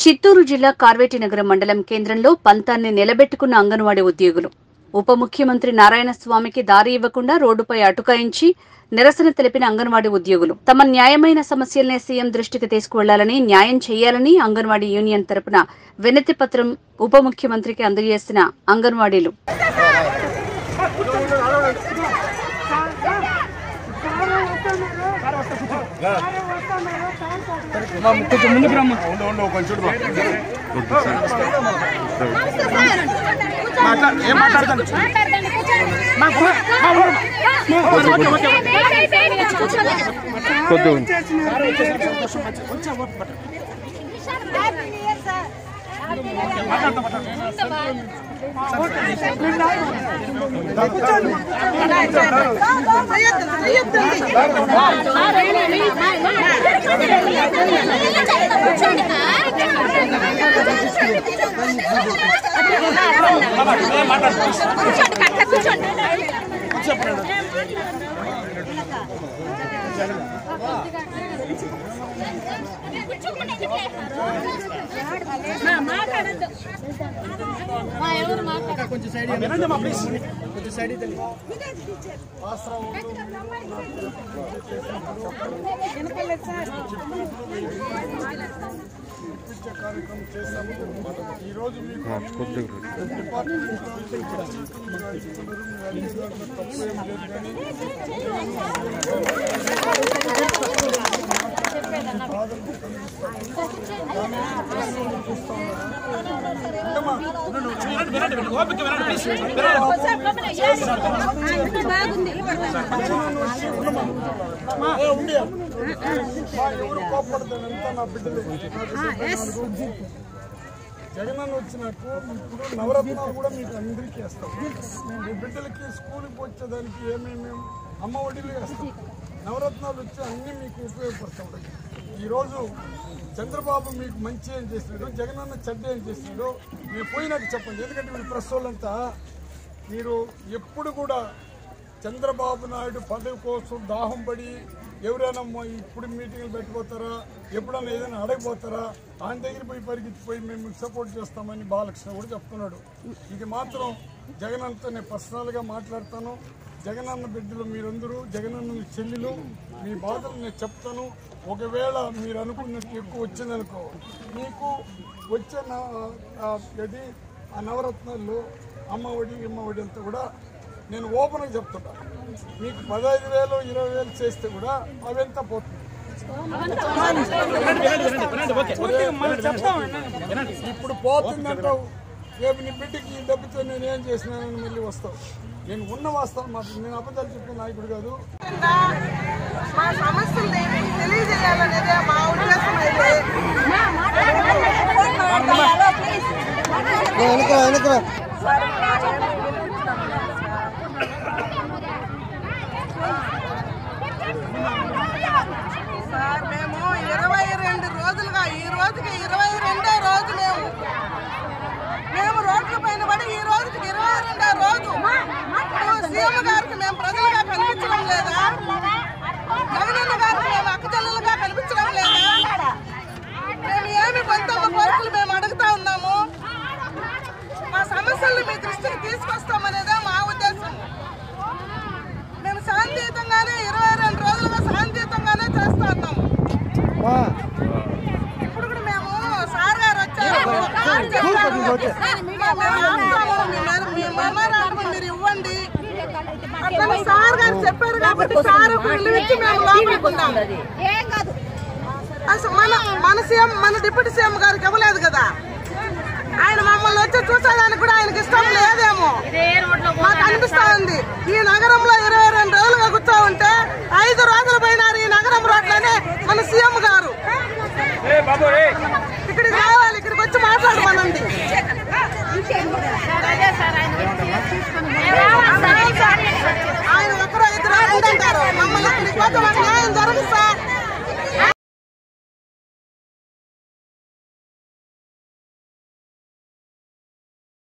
చిత్తూరు జిల్లా కార్వేటినగరం మండలం కేంద్రంలో పంతాన్ని నిలబెట్టుకున్న అంగన్వాడీ ఉద్యోగులు ఉప ముఖ్యమంత్రి నారాయణ స్వామికి దారి ఇవ్వకుండా రోడ్డుపై అటుకాయించి నిరసన తెలిపిన అంగన్వాడీ ఉద్యోగులు తమ న్యాయమైన సమస్యలనే సీఎం దృష్టికి తీసుకువెళ్లాలని న్యాయం చేయాలని అంగన్వాడీ యూనియన్ తరపున వినతి పత్రం ఉప ముఖ్యమంత్రికి అందజేసిన అంగన్వాడీలు కొంచెం ముందుకు రమ్మ ఉండు ఉండు కొంచెం చూడు మాట్లా ఏం మాట్లాడతాను కొద్దిగా కొంచెం సైడ్ వినండి మా ప్లీజ్ కొంచెం సైడ్ తెలియదు ఈరోజు మీకు కొద్దిగా ఓపిక వినండి ప్లీజ్ మా ఎవరు కోప్పడతాడంతా నా బిడ్డలు జగనన్న వచ్చినాకు ఇప్పుడు నవరత్నాలు కూడా మీకు అందరికీ వేస్తాం మీ బిడ్డలకి స్కూల్కి వచ్చేదానికి ఏమేమి అమ్మ ఒడిలు వేస్తాం నవరత్నాలు వచ్చి అన్నీ మీకు ఉపయోగపడతాయి ఈరోజు చంద్రబాబు మీకు మంచి ఏం చేసినాడు జగనన్న చెడ్డ ఏం చేసినాడు మీరు పోయినాక చెప్పండి ఎందుకంటే మీరు ప్రెస్ వాళ్ళంతా మీరు ఎప్పుడు కూడా చంద్రబాబు నాయుడు పదవి కోసం దాహం పడి ఎవరైనా మొ- ఇప్పుడు మీటింగ్లు పెట్టిపోతారా ఎప్పుడైనా ఏదైనా అడగపోతారా ఆయన దగ్గర పోయి పరిగెత్తిపోయి మేము మీకు సపోర్ట్ చేస్తామని బాలకృష్ణ కూడా చెప్తున్నాడు ఇది మాత్రం జగనన్నతో నేను పర్సనల్గా మాట్లాడతాను జగనన్న బిడ్డలు మీరందరూ జగనన్న మీ చెల్లెలు మీ బాధలు నేను చెప్తాను ఒకవేళ మీరు అనుకున్నట్టు ఎక్కువ వచ్చిందనుకో మీకు వచ్చే నా- ఆ, ఇది ఆ నవరత్నాల్లో అమ్మ ఒడి ఇమ్మ ఒడి అంతా కూడా నేను ఓపెన్గా చెప్తున్నా మీకు పదహైదు వేలు ఇరవై వేలు చేస్తే కూడా అవంతా పోతుంది ఇప్పుడు పోతుందంటావు రేపు నీ బిడ్డకి ఈ డబ్బుతో నేను ఏం చేసినానని మళ్ళీ వస్తావు నేను ఉన్న వాస్తవం మాట నేను అబద్ధాలు చెప్పే నాయకుడు కాదు మా సమస్యల్ని తెలియజేయాలనేదే మా ఉద్దేశం అయితే వెనక వెనక సార్ మేము ఇరవై రెండు రోజులుగా ఈ రోజుకి ఇరవై రెండో రోజు మేము మేము రోడ్ల పైన పడి ఈ రోజుకి ఇరవై రెండో రోజు ఇప్పుడు సీఎం గారికి మేము ప్రజలుగా కనిపించడం లేదా జగనన్న గారికి మేము అక్కచెల్లెలుగా కనిపించడం లేదా మేము ఏమి కొంత కోరికలు మేము అడుగుతా ఉన్నాము మా సమస్యలను మీ దృష్టికి తీసుకొస్తామనేదే మా ఉద్దేశం మేము శాంతియుతంగానే ఇరవై రెండు రోజులుగా శాంతియుతంగానే చేస్తా ఉన్నాము ఇప్పుడు కూడా మేము సార్ గారు వచ్చారు సార్ చెప్పారు. మేము ఆపుతాము. మీ మె- మీ మెమరాండం మీరు ఇవ్వండి అట్లా సార్ గారు చెప్పారు కాబట్టి సార్ పిలిపించి మేము లోపలికి అసలు మన మన సీఎం మన డిప్యూటీ సీఎం గారికి ఇవ్వలేదు కదా ఆయన మమ్మల్ని వచ్చి చూసేదానికి కూడా ఆయనకి ఇష్టం లేదేమో మాకు అనిపిస్తా ఉంది ఈ నగరంలో ఇరవై రెండు రోజులుగా కూర్చో ఉంటే ఐదు రోజులు పోయినారు ఈ నగరం రోడ్లోనే మన సీఎం గారు ఏ బాబు ఏ